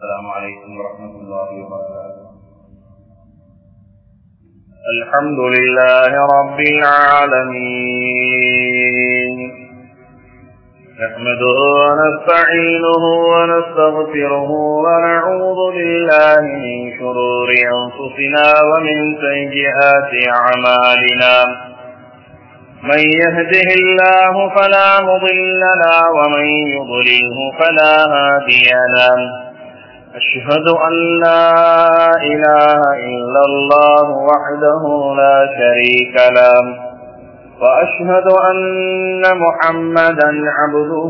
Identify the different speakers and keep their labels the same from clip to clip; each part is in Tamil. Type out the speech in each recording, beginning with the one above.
Speaker 1: السلام عليكم ورحمة الله وبركاته الحمد لله رب العالمين نحمده ونستعينه ونستغفره ونعوذ بالله من شرور أنفسنا ومن سيئات أعمالنا من يهده الله فلا مضل له ومن يضلله فلا هادي له أشهد أن لا إله إلا الله وحده لا شريك له وأشهد أن محمدا عبده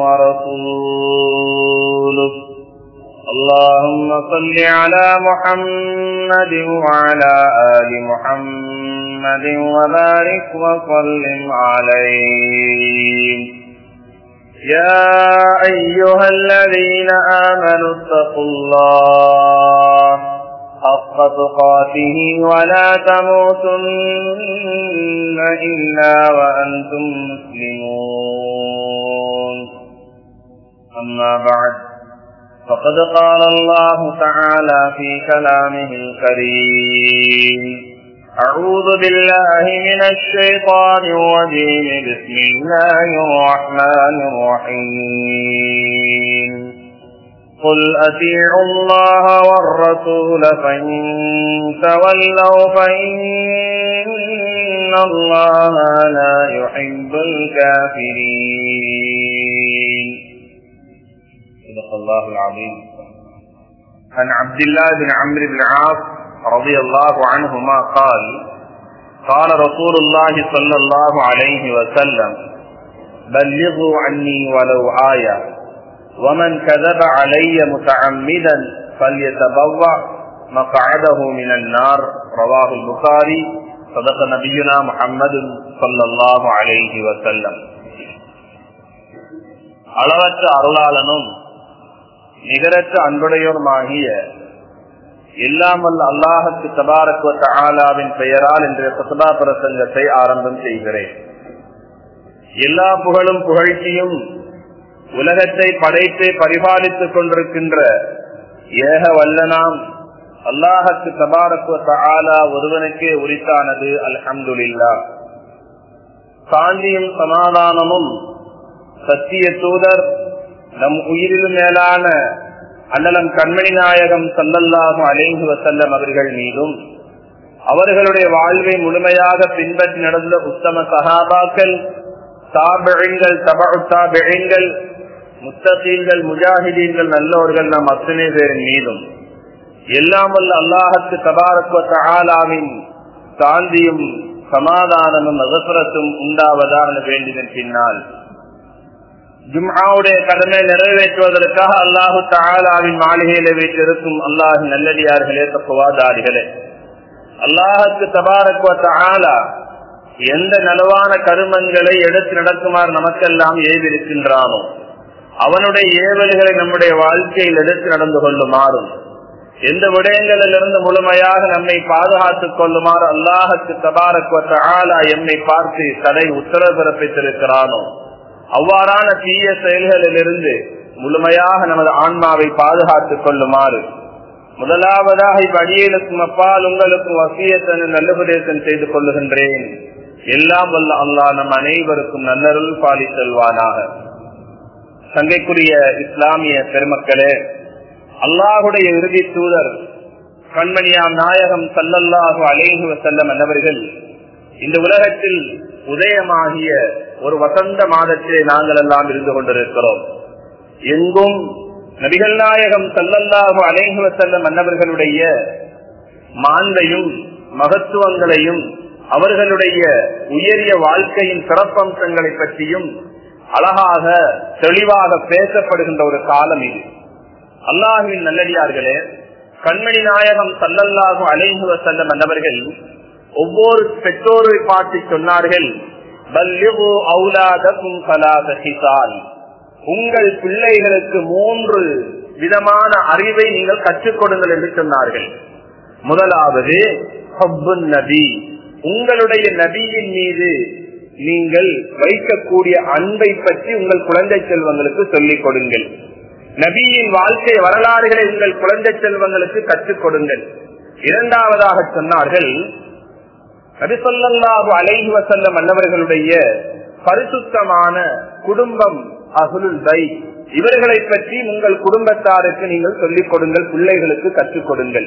Speaker 1: ورسوله اللهم صل على محمد وعلى آل محمد وبارك وسلم عليه يا أيها الذين آمنوا اتقوا الله حق تقاته ولا تموتن إلا وأنتم مسلمون أما بعد فقد قال الله تعالى في كلامه الكريم أعوذ بالله من الشيطان الرجيم بسم الله الرحمن الرحيم قل أطيعوا الله والرسول فإن تولوا فإن الله لا يحب الكافرين صدق الله العظيم عن عبد الله بن عمرو بن العاص رضي الله عنهما قال قال رسول الله صلى الله عليه وسلم بلغوا عني ولو آية ومن كذب علي متعمدا فليتبوأ مقعده من النار رواه البخاري صدق نبينا محمد صلى الله عليه وسلم அளவற்ற அருளாளனும் நிகரற்ற அன்புடையோருமாகிய இல்லாமல் அல்லாஹத்து தபாரக் ஆலாவின் பெயரால் இன்றைய சசதா பிரசங்கத்தை ஆரம்பம் செய்கிறேன் எல்லா புகழும் புகழ்ச்சியும் உலகத்தை படைத்து பரிபாலித்துக் கொண்டிருக்கின்ற ஏக வல்லனாம் அல்லாஹத்து தபாரக் ஆலா ஒருவனுக்கே உரித்தானது அல்ஹம்துல்லா சாந்தியும் சமாதானமும் சத்திய தூதர் நம் உயிரிலும் மேலான அண்ணலம் கண்மணி நாயகம் சல்லல்லாகும் அலேஹு வசல்லம் அவர்கள் மீதும் அவர்களுடைய வாழ்வை முழுமையாக பின்பற்றி நடந்த உத்தம சகாபாக்கள் தாபெழுங்கள் தபு தாபெழுங்கள் முத்தகீன்கள் முஜாஹிதீன்கள் நல்லோர்கள் நம் அத்தனை பேரின் மீதும் எல்லாமல் அல்லாஹத்து தபாரத்வ ஆலாவின் சாந்தியும் சமாதானமும் அகசுரத்தும் உண்டாவதாக வேண்டியதன் பின்னால் ஜும்ஹாவுடைய கடமை நிறைவேற்றுவதற்காக அல்லாஹு தாலாவின் மாளிகையில வீட்டிருக்கும் அல்லாஹ் நல்லடியார்களே தப்புவாதாரிகளே அல்லாஹுக்கு தபாரக்குவ தாலா எந்த நலவான கருமங்களை எடுத்து நடக்குமாறு நமக்கெல்லாம் ஏவிருக்கின்றானோ அவனுடைய ஏவல்களை நம்முடைய வாழ்க்கையில் எடுத்து நடந்து கொள்ளுமாறும் எந்த விடயங்களிலிருந்து முழுமையாக நம்மை பாதுகாத்துக் கொள்ளுமாறு அல்லாஹுக்கு தபாரக்குவ தாலா எம்மை பார்த்து தடை உத்தரவு பிறப்பித்திருக்கிறானோ அவ்வாறான தீய செயல்களிலிருந்து முழுமையாக நமது ஆன்மாவை பாதுகாத்துக் கொள்ளுமாறு முதலாவதாக இவ்வடியலுக்கும் அப்பால் உங்களுக்கும் வசியத்தனு நல்லுபதேசம் செய்து கொள்ளுகின்றேன் எல்லாம் வல்ல அல்லா நம் அனைவருக்கும் நல்லருள் பாலி செல்வானாக சங்கைக்குரிய இஸ்லாமிய பெருமக்களே அல்லாஹுடைய இறுதி தூதர் கண்மணியாம் நாயகம் சல்லல்லாஹு அலேஹு வசல்லம் എന്നவர்கள் இந்த உலகத்தில் உதயமாகிய ஒரு வசந்த மாதத்திலே நாங்கள் எல்லாம் இருந்து கொண்டிருக்கிறோம் எங்கும் நபிகள் நாயகம் சல்லல்லாஹு அலேஹு செல்லம் மன்னவர்களுடைய மாண்பையும் மகத்துவங்களையும் அவர்களுடைய உயரிய வாழ்க்கையின் சிறப்பம்சங்களை பற்றியும் அழகாக தெளிவாக பேசப்படுகின்ற ஒரு காலம் இது அல்லாஹுவின் நல்லடியார்களே கண்மணி நாயகம் சல்லல்லாஹு அலேஹு செல்லம் மன்னவர்கள் ஒவ்வொரு பெற்றோரை பார்த்து சொன்னார்கள் உங்கள் பிள்ளைகளுக்கு மூன்று விதமான அறிவை நீங்கள் கற்றுக் கொடுங்கள் என்று சொன்னார்கள் முதலாவது நபி உங்களுடைய நபியின் மீது நீங்கள் வைக்கக்கூடிய அன்பை பற்றி உங்கள் குழந்தை செல்வங்களுக்கு சொல்லிக் கொடுங்கள் நபியின் வாழ்க்கை வரலாறுகளை உங்கள் குழந்தை செல்வங்களுக்கு கற்றுக் கொடுங்கள் இரண்டாவதாக சொன்னார்கள் நபிசல்லாஹு அலைஹி வசல்லம் அன்னவர்களுடைய பரிசுத்தமான குடும்பம் அகுலுல் பை இவர்களை பற்றி உங்கள் குடும்பத்தாருக்கு நீங்கள் சொல்லிக் கொடுங்கள் பிள்ளைகளுக்கு கற்றுக் கொடுங்கள்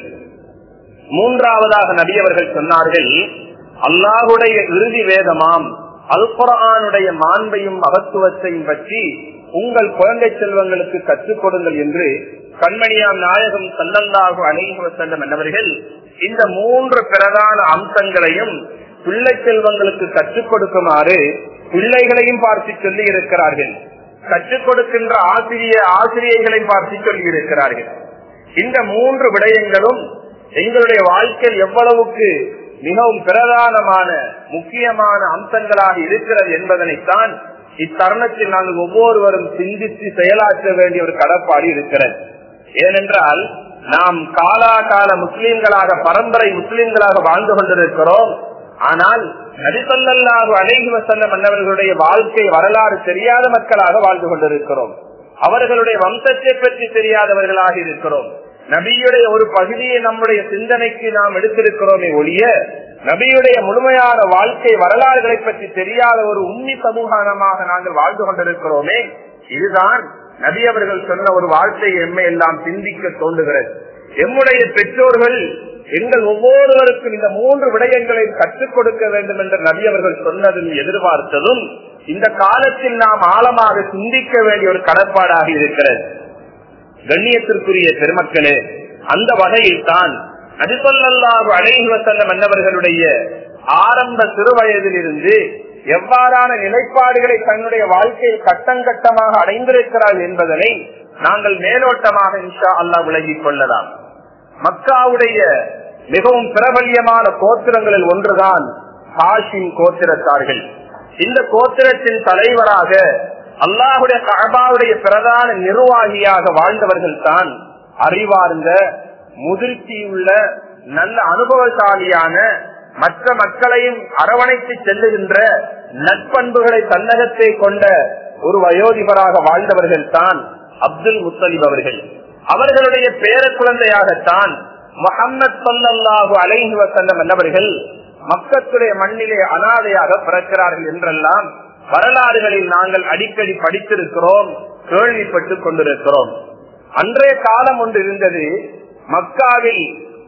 Speaker 1: மூன்றாவதாக நபி அவர்கள் சொன்னார்கள் அல்லாஹுடைய இறுதி வேதமாம் அல்குரானுடைய மாண்பையும் மகத்துவத்தையும் பற்றி உங்கள் குழந்தை செல்வங்களுக்கு கற்றுக் கொடுங்கள் என்று கண்மணியாம் நாயகம் சல்லல்லாஹு அலைஹி செல்லும் என்னவர்கள் இந்த மூன்று பிரதான அம்சங்களையும் பிள்ளை செல்வங்களுக்கு கற்றுக் கொடுக்குமாறு பிள்ளைகளையும் பார்த்து சொல்லி இருக்கிறார்கள் கற்றுக் கொடுக்கின்ற ஆசிரிய ஆசிரியர்களை பார்த்து சொல்லி இருக்கிறார்கள் இந்த மூன்று விடயங்களும் எங்களுடைய வாழ்க்கையில் எவ்வளவுக்கு மிகவும் பிரதானமான முக்கியமான அம்சங்களாக இருக்கிறது என்பதனைத்தான் இத்தருணத்தில் நாங்கள் ஒவ்வொருவரும் சிந்தித்து செயலாற்ற வேண்டிய ஒரு கடப்பாடு இருக்கிறது ஏனென்றால் நாம் காலாகால முஸ்லீம்களாக பரம்பரை முஸ்லீம்களாக வாழ்ந்து கொண்டிருக்கிறோம் ஆனால் நடிசல்லாக அழகி வசல்லம் மன்னவர்களுடைய வாழ்க்கை வரலாறு தெரியாத மக்களாக வாழ்ந்து கொண்டிருக்கிறோம் அவர்களுடைய வம்சத்தை பற்றி தெரியாதவர்களாக இருக்கிறோம் நபியுடைய ஒரு பகுதியை நம்முடைய சிந்தனைக்கு நாம் எடுத்திருக்கிறோமே ஒழிய நபியுடைய முழுமையான வாழ்க்கை வரலாறுகளை பற்றி தெரியாத ஒரு உண்மை சமூகமாக நாங்கள் வாழ்ந்து கொண்டிருக்கிறோமே இதுதான் நபி அவர்கள் சொன்ன ஒரு வாழ்க்கை எம்மை எல்லாம் சிந்திக்க தோன்றுகிறது எம்முடைய பெற்றோர்கள் எங்கள் ஒவ்வொருவருக்கும் இந்த மூன்று விடயங்களை கற்றுக் கொடுக்க வேண்டும் என்று நபி அவர்கள் சொன்னதும் எதிர்பார்த்ததும் இந்த காலத்தில் நாம் ஆழமாக சிந்திக்க வேண்டிய ஒரு கடப்பாடாக இருக்கிறது கண்ணியத்திற்குரிய பெருமக்களே அந்த வகையில் தான் நபிசொல்லாஹு அழகி வசல்லம் என்னவர்களுடைய ஆரம்ப சிறுவயதில் இருந்து எவ்வாறான நிலைப்பாடுகளை தன்னுடைய வாழ்க்கையில் கட்டங்கட்டமாக அடைந்திருக்கிறார் என்பதனை நாங்கள் மேலோட்டமாக இன்ஷா அல்லா விலகிக் கொள்ளலாம் மக்காவுடைய மிகவும் பிரபல்யமான கோத்திரங்களில் ஒன்றுதான் ஹாஷிம் கோத்திரத்தார்கள் இந்த கோத்திரத்தின் தலைவராக அல்லாஹுடைய கபாவுடைய பிரதான நிர்வாகியாக வாழ்ந்தவர்கள் தான் அறிவார்ந்த முதிர்ச்சியுள்ள நல்ல அனுபவசாலியான மற்ற மக்களையும் அரவணைத்து செல்லுகின்ற நட்பண்புகளை தன்னகத்தை கொண்ட ஒரு வயோதிபராக வாழ்ந்தவர்கள் தான் அப்துல் முத்தலிப் அவர்கள் அவர்களுடைய பேர குழந்தையாகத்தான் முகம்மது சொல்லல்லாஹு அலைஹி வசல்லம் என்னவர்கள் மக்களுடைய மண்ணிலே அனாதையாக பிறக்கிறார்கள் என்றெல்லாம் வரலாறுகளில் நாங்கள் அடிக்கடி படித்திருக்கிறோம் கேள்விப்பட்டுக் கொண்டிருக்கிறோம் அன்றைய காலம் ஒன்று இருந்தது மக்காவில்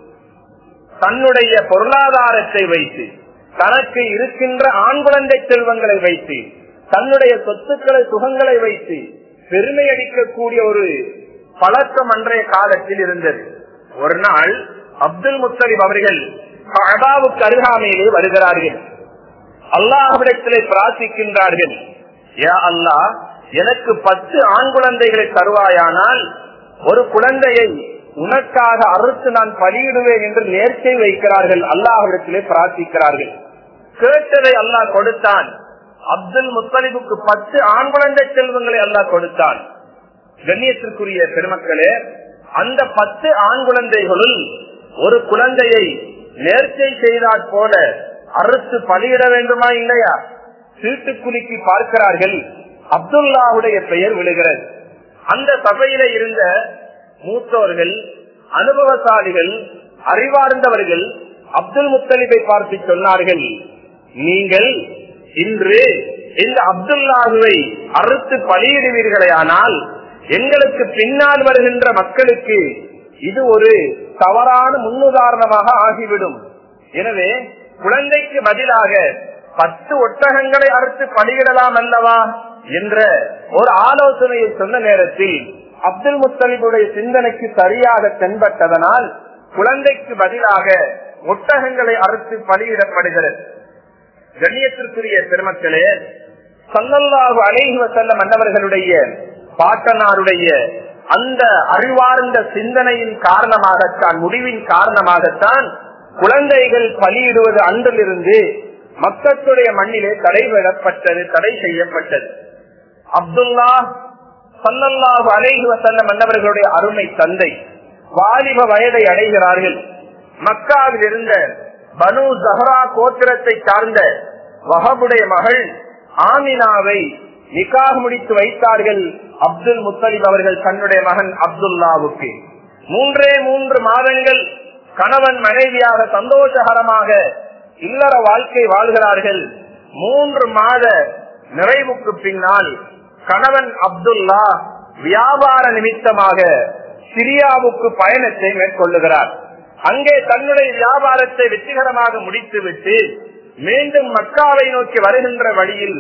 Speaker 1: தன்னுடைய பொருளாதாரத்தை வைத்து தனக்கு இருக்கின்ற ஆண் குழந்தை செல்வங்களை வைத்து தன்னுடைய சொத்துக்களை சுகங்களை வைத்து பெருமை அடிக்கக்கூடிய ஒரு பழக்கம் அன்றைய காலத்தில் இருந்தது ஒரு நாள் அப்துல் முத்தலிப் அவர்கள் கபாவுக்கு அருகாமையிலே வருகிறார்கள் அல்லாஹ்விடத்திலே பிரார்த்திக்கின்றார்கள் யா அல்லாஹ் எனக்கு பத்து ஆண் குழந்தைகளை தருவாயானால் ஒரு குழந்தையை உனக்காக அறுத்து நான் பலியிடுவேன் என்று நேர்ச்சை வைக்கிறார்கள் அல்லாஹ்விடத்திலே பிரார்த்திக்கிறார்கள் கேட்டதை அல்லாஹ் கொடுத்தான் அப்துல் முத்தலிபுக்கு பத்து ஆண் குழந்தை செல்வங்களை அல்லாஹ் கொடுத்தான் கண்ணியத்திற்குரிய பெருமக்களே அந்த பத்து ஆண் குழந்தைகளுள் ஒரு குழந்தையை நேர்ச்சை செய்தாற் போல அறுத்து பலியிட வேண்டுமா இல்லையா சீட்டு குலுக்கி பார்க்கிறார்கள் அப்துல்லாவுடைய பெயர் விழுகிறது அந்த சபையில இருந்த மூத்தோர்கள் அனுபவசாலிகள் அறிவார்ந்தவர்கள் அப்துல் முத்தலிபை பார்த்து சொன்னார்கள் நீங்கள் இன்று இந்த அப்துல்லாஹுவை அறுத்து பலியிடுவீர்களே ஆனால் எங்களுக்கு பின்னால் வருகின்ற மக்களுக்கு இது ஒரு தவறான முன்னுதாரணமாக ஆகிவிடும் எனவே குழந்தைக்கு பதிலாக பத்து ஒட்டகங்களை அறுத்து பலியிடலாம் அல்லவா என்ற ஒரு ஆலோசனையை சொன்ன நேரத்தில் அப்துல் முத்தலிபுடைய சிந்தனைக்கு சரியாக தென்பட்டதனால் குழந்தைக்கு பதிலாக ஒட்டகங்களை அறுத்து பலியிடப்படுகிறது கண்ணியத்திற்குரிய பெருமக்களே சல்லல்லாஹு அலைஹி வசல்லம் மன்னவர்களுடைய பாட்டனாருடைய அந்த அறிவார்ந்த சிந்தனையின் காரணமாகத்தான் முடிவின் காரணமாகத்தான் குழந்தைகள் பலியிடுவது அன்றிலிருந்து மக்களுடைய மண்ணிலே தடைவிடப்பட்டது தடை செய்யப்பட்டது அப்துல்லா சல்லல்லாஹு அலைஹி வசல்லம் மன்னவர்களுடைய அருமை தந்தை வாலிப வயதை அடைகிறார்கள் மக்காவில் இருந்த பனு ஜஹரா கோத்திரத்தை சார்ந்த வஹபுடைய மகள் ஆமினாவை நிக்காக முடித்து வைத்தார்கள் அப்துல் முத்தலிப் அவர்கள் தன்னுடைய மகன் அப்துல்லாவுக்கு மூன்றே மூன்று மாதங்கள் கணவன் மனைவியாக சந்தோஷகரமாக இல்லற வாழ்க்கை வாழ்கிறார்கள் மூன்று மாத நிறைவுக்கு பின்னால் கணவன் அப்துல்லா வியாபார நிமித்தமாக சிரியாவுக்கு பயணத்தை மேற்கொள்ளுகிறார் அங்கே தன்னுடைய வியாபாரத்தை வெற்றிகரமாக முடித்துவிட்டு மீண்டும் மக்காவை நோக்கி வருகின்ற வழியில்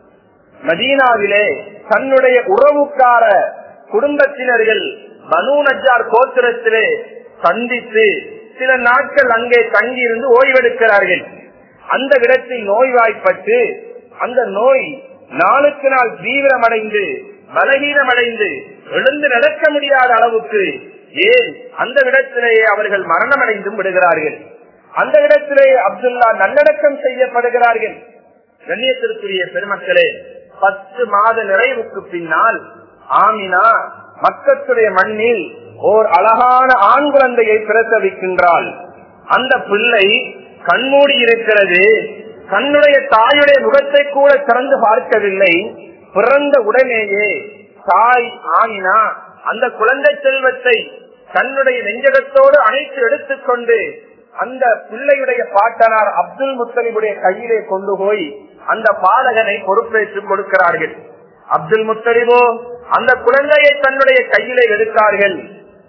Speaker 1: மதீனாவிலே தன்னுடைய உறவுக்கார குடும்பத்தினர்கள் பனு நஜார் கோத்திரத்திலே சந்தித்து சில நாட்கள் அங்கே தங்கியிருந்து ஓய்வெடுக்கிறார்கள் அந்த இடத்தில் நோய்வாய்ப்பட்டு அந்த நோய் நாளுக்கு நாள் தீவிரமடைந்து பலகீனமடைந்து எழுந்து நடக்க முடியாத அளவுக்கு ஏன் அந்த இடத்திலேயே அவர்கள் மரணமடைந்தும் விடுகிறார்கள் அந்த இடத்திலே அப்துல்லா நல்லடக்கம் செய்யப்படுகிறார்கள் கண்ணியத்திற்குரிய பெருமக்களே பத்து மாத நிறைவுக்கு பின்னால் ஆமினா மக்களுடைய மண்ணில் ஓர் அழகான ஆண் குழந்தையை பிரசவிக்கின்றாள் அந்த பிள்ளை கண்மூடி இருக்கிறது தன்னுடைய தாயுடைய முகத்தை கூட திறந்து பார்க்கவில்லை பிறந்த உடனேயே தாய் ஆமினா அந்த குழந்தை செல்வத்தை தன்னுடைய நெஞ்சகத்தோடு அணைத்து எடுத்துக்கொண்டு அந்த பிள்ளையுடைய பாட்டனார் அப்துல் முத்தலிபுடைய கையிலே கொண்டு போய் அந்த பாலகனை பொறுப்பேற்றுக் கொடுக்கிறார்கள் அப்துல் முத்தலிபோ அந்த குழந்தையை தன்னுடைய கையிலே எடுத்தார்கள்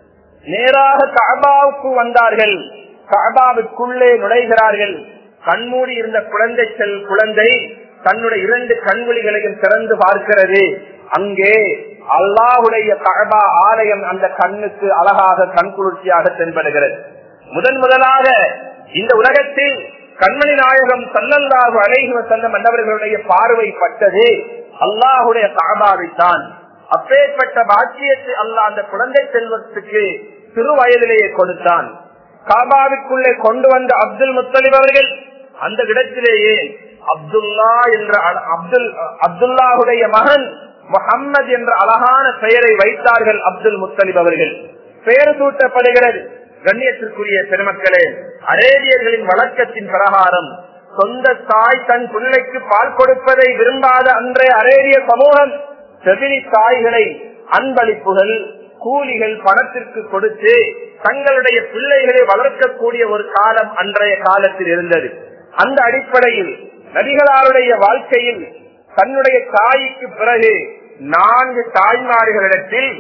Speaker 1: நேராக காபாவுக்கு வந்தார்கள் காபாவுக்குள்ளே நுழைகிறார்கள் கண்மூடி இருந்த குழந்தை செல் குழந்தை தன்னுடைய இரண்டு கண்வெளிகளையும் திறந்து பார்க்கிறது அங்கே அல்லாஹுடைய கழபா ஆலயம் அந்த கண்ணுக்கு அழகாக கண்குளிர்ச்சியாக தென்படுகிறது முதன் முதலாக இந்த உலகத்தில் கண்மணி நாயகம் சல்லல்லாஹு அலைஹி செல்லும் மன்னவர்களுடைய பார்வை பட்டது அல்லாஹுடைய காபாவைத்தான் அப்பேற்பட்ட பாக்கியத்தை அல்லாஹ் அந்த குழந்தை செல்வத்துக்கு சிறு வயதிலேயே கொடுத்தான் காபாவுக்குள்ளே கொண்டு வந்த அப்துல் முத்தலிப் அவர்கள் அந்த இடத்திலேயே அப்துல்லா என்ற அப்துல் அப்துல்லாவுடைய மகன் முகம்மது என்ற அழகான பெயரை வைத்தார்கள் அப்துல் முத்தலிப் அவர்கள் பெயர் சூட்டப்படுகிறது கண்ணியத்திற்குரிய பெருமக்களே அரேபியர்களின் வழக்கத்தின் பிரகாரம் சொந்த தாய் தன் பிள்ளைக்கு பால் கொடுப்பதை விரும்பாத அன்றைய அரேபிய சமூகம் செவிலி தாய்களை அன்பளிப்புகள் கூலிகள் பணத்திற்கு கொடுத்து தங்களுடைய பிள்ளைகளை வளர்க்கக்கூடிய ஒரு காலம் அன்றைய காலத்தில் இருந்தது அந்த அடிப்படையில் நபிகளாருடைய வாழ்க்கையில் தன்னுடைய தாய்க்கு பிறகு நான்கு தாய்மார்களிடத்தில்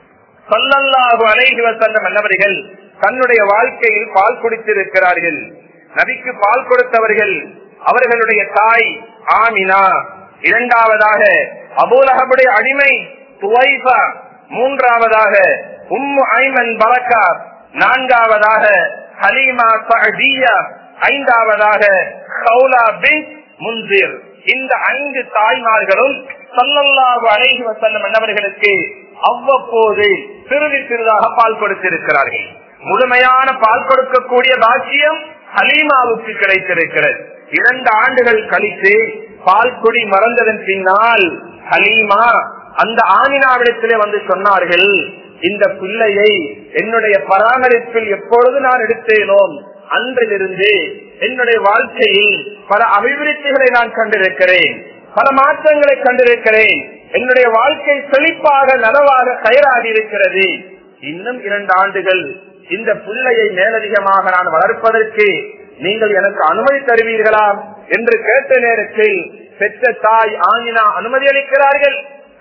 Speaker 1: சொல்லல்லாஹு அலைஹி வசல்லம் மன்னவர்கள் தன்னுடைய வாழ்க்கையில் பால் குடித்திருக்கிறார்கள் நபிக்கு பால் கொடுத்தவர்கள் அவர்களுடைய தாய் ஆமினா இரண்டாவதாக அபூலகபுடைய அடிமை துவைஃபா மூன்றாவதாக உம்மு ஐமன் பலக்கா நான்காவதாக ஹலீமா சஹதியா ஐந்தாவதாக கௌலா பின் முன்சிர் இந்த ஐந்து தாய்மார்களும் சல்லல்லாஹு அலைஹி வஸல்லம் அன்னவர்களுக்கு அவ்வப்போது சிறிது சிறிதாக பால் கொடுத்திருக்கிறார்கள் முழுமையான பால் கொடுக்கக்கூடிய பாக்கியம் ஹலீமாவுக்கு கிடைத்திருக்கிறது இரண்டு ஆண்டுகள் கழித்து பால் குடி மறந்ததன் பின்னால் ஹலீமா அந்த ஆமினாவிடத்திலே வந்து சொன்னார்கள் இந்த பிள்ளையை என்னுடைய பராமரிப்பில் எப்பொழுது நான் எடுத்தேனோ அன்றிலிருந்து என்னுடைய வாழ்க்கையில் பல அபிவிருத்திகளை நான் கண்டிருக்கிறேன் பல மாற்றங்களை கண்டிருக்கிறேன் என்னுடைய வாழ்க்கை செழிப்பாக நலவாக கயராகி இருக்கிறது இன்னும் இரண்டு ஆண்டுகள் இந்த பிள்ளையை மேலதிகமாக நான் வளர்ப்பதற்கு நீங்கள் எனக்கு அனுமதி தருவீர்களா என்று கேட்ட நேரத்தில் பெற்ற தாய் ஆங்கினா அனுமதி அளிக்கிறார்கள்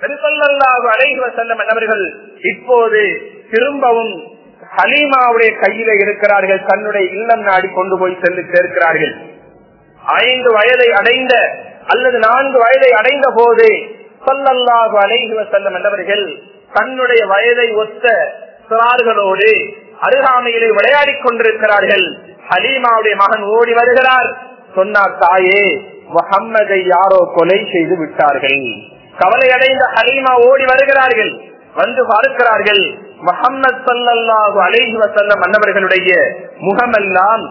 Speaker 1: செல்லம் அவர்கள் இப்போது திரும்பவும் ஹலீமாவுடைய கையில இருக்கிறார்கள் தன்னுடைய இல்லம் நாடி கொண்டு போய் சென்று சேர்க்கிறார்கள் ஐந்து வயதை அடைந்த அல்லது நான்கு வயதை அடைந்த போது சொல்லல்லாஹு அலைஹி வசல்லம் என்றவர்கள் தன்னுடைய வயதை ஒத்த சிறார்களோடு அருகாமையிலே விளையாடி கொண்டிருக்கிறார்கள் ஹலீமாவுடைய மகன் ஓடி வருகிறார் சொன்னார் தாயே முகம்மதை யாரோ கொலை செய்து விட்டார்கள் கவலை அடைந்த ஹலீமா ஓடி வருகிறார்கள் வந்து பார்க்கிறார்கள் முகம்மது சல்லாஹு அலைஹி வசல்லம் அன்னவர்களுடைய முகமெல்லாம்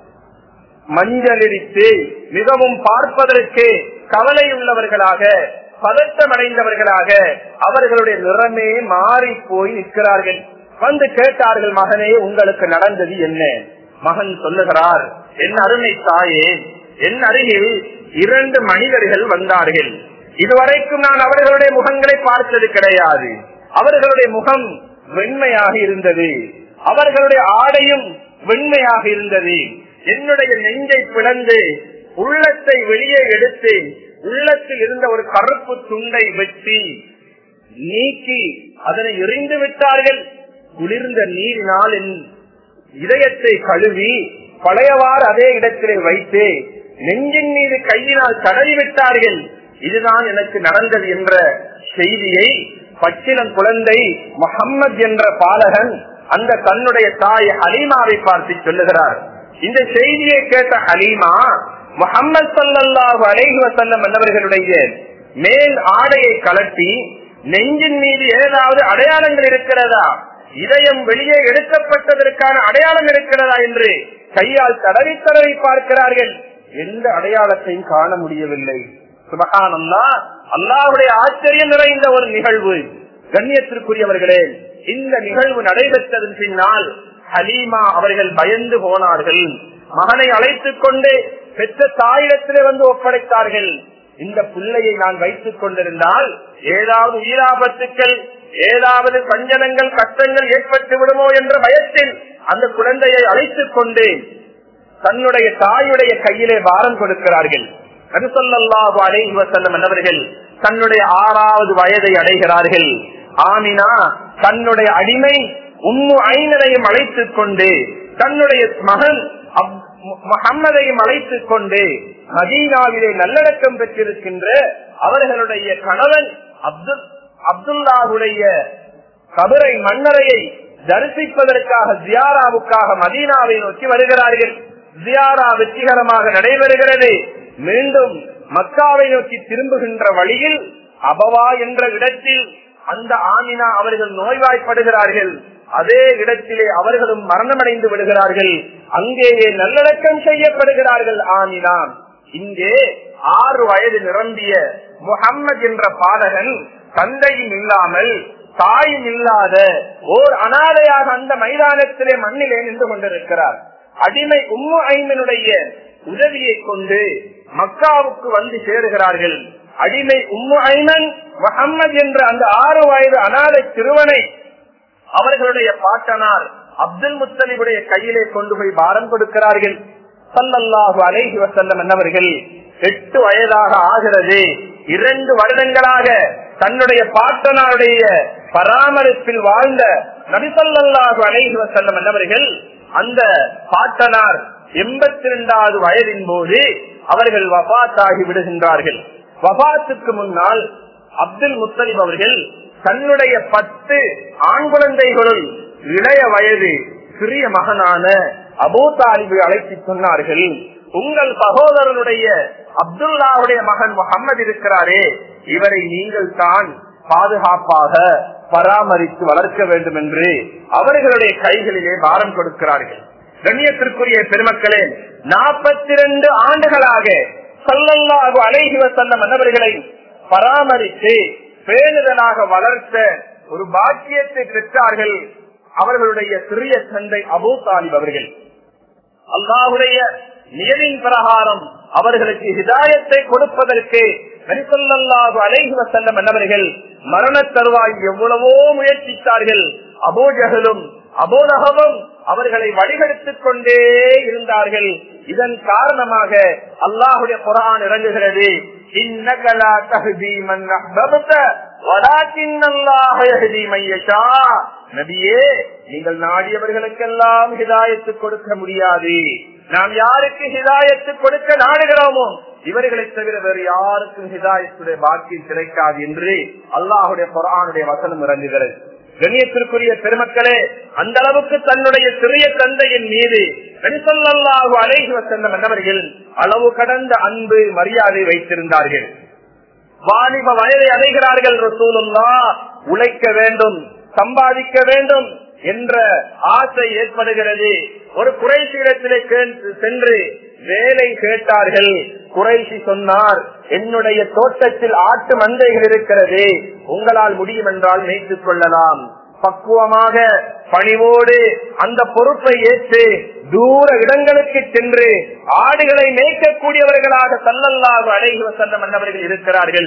Speaker 1: மஞ்சளிடித்து மிகவும் பார்ப்பதற்கு கவலை உள்ளவர்களாக பதட்டமடைந்தவர்களாக அவர்களுடைய நிறமே மாறி போய் நிற்கிறார்கள் வந்து கேட்டார்கள் மகனே உங்களுக்கு நடந்தது என்ன மகன் சொல்லுகிறார் என் அருமை தாயே என் அருகில் இரண்டு மனிதர்கள் வந்தார்கள் இதுவரைக்கும் நான் அவர்களுடைய முகங்களை பார்த்தது கிடையாது அவர்களுடைய முகம் வெண்மையாக இருந்தது அவர்களுடைய ஆடையும் வெண்மையாக இருந்தது என்னுடைய நெஞ்சை பிளந்து உள்ளத்தை வெளியே எடுத்து உள்ளத்தில் இருந்த ஒரு கருப்பு துண்டை வெட்டி நீக்கி அதனை எறிந்து விட்டார்கள் குளிர்ந்த நீரினால் என் இதயத்தை கழுவி பழையவாறு அதே இடத்திலே வைத்து நெஞ்சின் மீது கையினால் தடவி விட்டார்கள் இதுதான் எனக்கு நடந்தது என்ற செய்தியை பச்சிலம் குழந்தை முகம்மது என்ற பாலகன் அந்த தன்னுடைய தாய் ஹலீமாவை பார்த்து சொல்லுகிறார் இந்த செய்தியை கேட்ட ஹலீமா முகம்மது சல்லாஹு அலைஹி வசல்லம் என்பவர்களுடைய மேல் ஆடையை கலட்டி நெஞ்சின் மீது ஏதாவது அடையாளங்கள் இருக்கிறதா இதயம் வெளியே எடுக்கப்பட்டதற்கான அடையாளம் இருக்கிறதா என்று கையால் தடவி தடவி பார்க்கிறார்கள் எந்த அடையாளத்தையும் காண முடியவில்லை சுபகானல்லா அல்லாஹுடைய ஆச்சரியம் நிறைந்த ஒரு நிகழ்வு கண்ணியத்திற்குரியவர்களே இந்த நிகழ்வு நடைபெற்றதன் பின்னால் ஹலீமா அவர்கள் பயந்து போனார்கள் மகனை அழைத்துக் கொண்டு பெற்ற தாயிடத்திலே வந்து ஒப்படைத்தார்கள் இந்த பிள்ளையை நான் வைத்துக் கொண்டிருந்தால் ஏதாவது உயிராபத்துக்கள் ஏதாவது சஞ்சனங்கள் கஷ்டங்கள் ஏற்பட்டு விடுமோ என்ற பயத்தில் அந்த குழந்தையை அழைத்துக் கொண்டு தன்னுடைய தாயுடைய கையிலே பாரம் கொடுக்கிறார்கள் நபிசல்லாஹு அலைஹி வசல்லம் என்பவர்கள் தன்னுடைய ஆறாவது வயதை அடைகிறார்கள் ஆமினா தன்னுடைய அடிமை உம்மு ஐனரையும் அழைத்துக் கொண்டு தன்னுடைய மகன் முகம்மதையும் அழைத்துக் கொண்டு மதீனாவிலே நல்லடக்கம் பெற்றிருக்கின்ற அவர்களுடைய கணவன் அப்துல் அப்துல்லாவுடைய கபரை மன்னரையை தரிசிப்பதற்காக ஜியாராவுக்காக மதீனாவை நோக்கி வருகிறார்கள் ஜியாரா வெற்றிகரமாக நடைபெறுகிறது மீண்டும் மக்காவை நோக்கி திரும்புகின்ற வழியில் அபவா என்ற இடத்தில் அந்த ஆமினா அவர்கள் நோய்வாய்ப்படுகிறார்கள் அதே இடத்திலே அவர்களும் மரணமடைந்து விடுகிறார்கள் அங்கேயே நல்லடக்கம் செய்யப்படுகிறார்கள் ஆமினா இங்கே ஆறு வயது நிரம்பிய முகம்மது என்ற பாலகன் தந்தையும் இல்லாமல் தாயும் இல்லாத ஓர் அனாதையாக அந்த மைதானத்திலே மண்ணிலே நின்று கொண்டிருக்கிறார் அடிமை உம்மு ஐமனுடைய உதவியை கொண்டு மக்காவுக்கு வந்து சேருகிறார்கள் அடிமை உம்மு ஐமன் முகம்மது என்ற அந்த ஆறு வயது அனாதை சிறுவனை அவர்களுடைய பாட்டனார் அப்துல் முத்தலிபுடைய கையிலே கொண்டு போய் பாரம் கொடுக்கிறார்கள் சல்லல்லாஹு அலைஹி வசல்லம் என்னவர்கள் எட்டு வயதாக ஆகிறது இரண்டு வருடங்களாக தன்னுடைய பாட்டனாருடைய பராமரிப்பில் வாழ்ந்த நபிசல்லாஹு அலைஹி வசல்லம் என்னவர்கள் அந்த பாட்டனார் எண்பத்தி இரண்டாவது வயதின் போது அவர்கள் வபாத்தாகி விடுகின்றார்கள் வபாத்துக்கு முன்னால் அப்துல் முத்தலிப் அவர்கள் தன்னுடைய பத்து ஆண் குழந்தைகளுள் இளைய வயது சிறிய மகனான அபூ தாலிபை அழைத்து சொன்னார்கள் உங்கள் சகோதரனுடைய அப்துல்லாவுடைய மகன் முகம்மது இருக்கிறாரே இவரை நீங்கள் தான் பாதுகாப்பாக பராமரித்து வளர்க்க வேண்டும் என்று அவர்களுடைய கைகளிலே பாரம் கொடுக்கிறார்கள் கண்ணியத்திற்குரிய பெருமக்களே நாற்பத்தி இரண்டு ஆண்டுகளாக சல்லல்லாஹு அலைஹி வசல்லம் மன்னவர்களை பராமரித்து பேணுதலாக வளர்த்த ஒரு பாக்கியத்தை பெற்றார்கள் அவர்களுடைய சிறிய தந்தை அபூ தாலிப் அவர்கள் அல்லாஹுடைய நியதின் பிரகாரம் அவர்களுக்கு ஹிதாயத்தை கொடுப்பதற்கு நரிசல்லாஹு அலைஹி வசல்லம் என்னவர்கள் மரண தருவாய் எவ்வளவோ முயற்சித்தார்கள் அபோஜகலும் அபோதகமும் அவர்களை வழிகெடுத்துக் கொண்டே இருந்தார்கள் இதன் காரணமாக அல்லாஹுடைய குரான் இறங்குகிறது நபியே நீங்கள் நாடியவர்களுக்கெல்லாம் ஹிதாயத்து கொடுக்க முடியாது நாம் யாருக்கு ஹிதாயத்து கொடுக்க நாடுகிறோமோ இவர்களை தவிர வேறு யாருக்கும் ஹிதாயத்துடைய பாக்கியம் கிடைக்காது என்று அல்லாஹுடைய குரானுடைய வசனம் இறங்குகிறது கண்ணியத்திற்குரிய பெருமக்களே அந்த அளவுக்கு தன்னுடைய சிறிய தந்தையின் மீது பெண்சொல்லாஹு அலைஹி வசல்லம் என்னவர்கள் அளவு கடந்த அன்பு மரியாதை வைத்திருந்தார்கள் வாலிப வயதை அடைகிறார்கள் ரசூலுல்லா உழைக்க வேண்டும் சம்பாதிக்க வேண்டும் என்ற ஆசை ஏற்படுகிறது ஒரு குறைசி இடத்திலே சென்று வேலை கேட்டார்கள் குறைசி சொன்னார் என்னுடைய தோட்டத்தில் ஆட்டு மந்தைகள் இருக்கிறது உங்களால் முடியும் என்றால் மேய்த்துக் கொள்ளலாம் பக்குவமாக பணிவோடு அந்த பொறுப்பை ஏற்று தூர இடங்களுக்கு சென்று ஆடுகளை மேய்க்கக்கூடியவர்களாக சல்லல்லாக அடைகிற செல்லம் என்றவர்கள் இருக்கிறார்கள்